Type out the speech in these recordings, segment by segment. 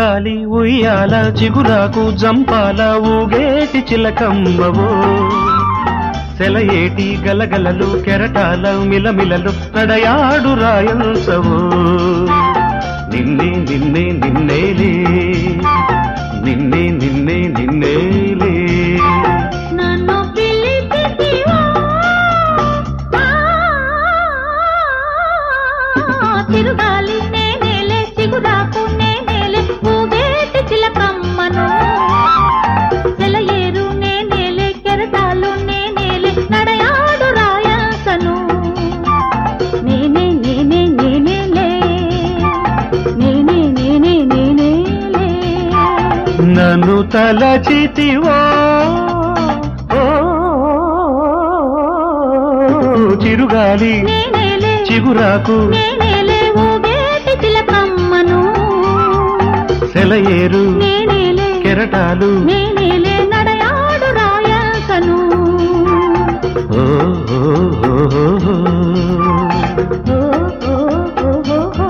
చిరుగాలి ఉయ్యాల చిగురాకు జంపాల ఊగేటి చిలకమ్మవో సెలయేటి గలగలలు కెరటాల మిలమిలలు నడయాడు రాయల్సవో నిన్నే నిన్నే నిన్నేలే నిన్నే నిన్నే నిన్నేలే నన్ను పిలిచితివా తిరుగాలి నేనేలే చిగురాకు నేనేలే ఊగేటి చిలకమ్మను సెలయేరు నేనేలే కెరటాలు నేనేలే నడయాడు రాయాసను నేనే నేనే నేనేలే నేనే నేనే నేనేలే నన్ను తలచితివో ఓ, చిరుగాలి నేనేలే చిగురాకు నేనేలే ఊగేటి చిలకమ్మను సెలయేరు నేనేలే కెరటాలు నేనేలే నడయాడు రాయాసను ఓ, ఓ, ఓ, ఓ, ఓ. ఓ, ఓ, ఓ, ఓ, ఓ.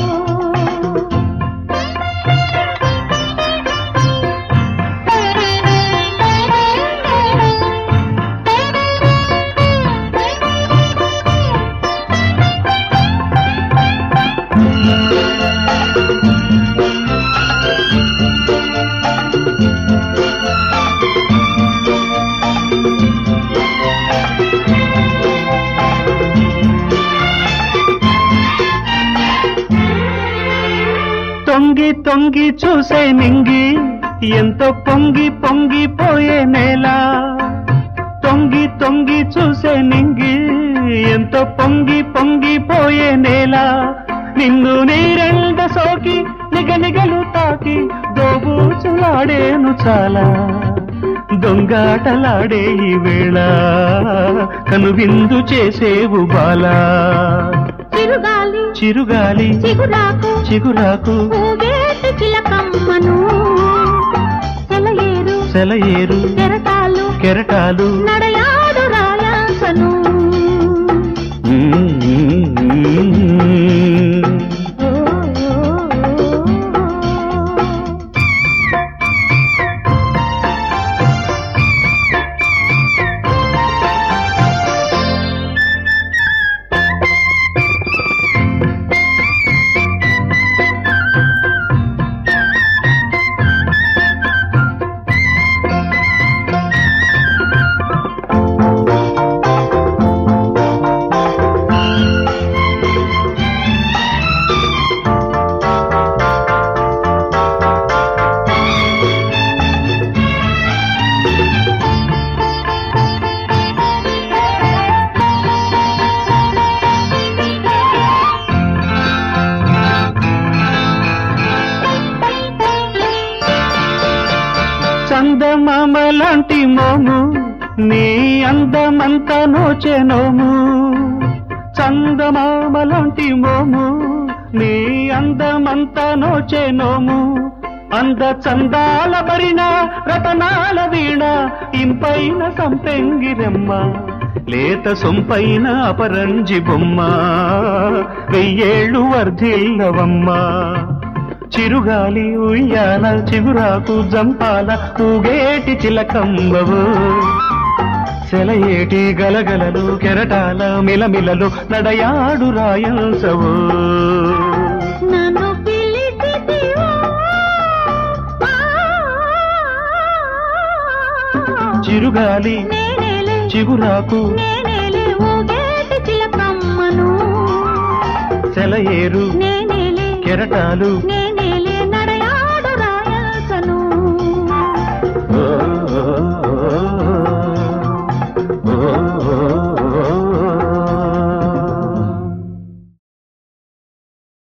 తొంగి తొంగి చూసే నింగి ఎంతో పొంగి పొంగిపోయే నేల తొంగి తొంగి చూసే నింగి ఎంతో పొంగి పొంగిపోయే నేల నిన్ను నీరెండ సోకి నిగనిగలు తాకి దోబూచులాడేను చాలా దొంగాటలాడే ఈ వేళ కనువిందు చేసేవు బాలా చిరుగాలి చిరుగాలి చిగురాకు చిగురాకు ఊగేటి చిలకమ్మను సెలయేరు సెలయేరు కెరటాలు కెరటాలు నడయాడు రాయాసను ఓ, ఓ, ఓ. చందమామ లాంటి మోము నీ అందమంతా నోచెనోము చందమామ లాంటి మోము నీ అందమంతా నోచెనోము అంద చందాల బరిన రతనాల వీణ ఇంపైన సంపెంగిరెమ్మ లేత సొంపైన అపరంజి బొమ్మ వెయ్యేళ్ళు వర్ధిల్లవమ్మా చిరుగాలి ఉయ్యాల చిగురాకు జంపాల ఊగేటి చిలకంబవు సెలయేటి గలగలలు కెరటాల మిలమిలలు నడయాడు రాయల్సవు నన్ను పిలిచితివా చిరుగాలి నేనేలే చిగురాకు నేనేలే ఊగేటి చిలకమ్మను సెలయేరు నేనేలే కెరటాలు నే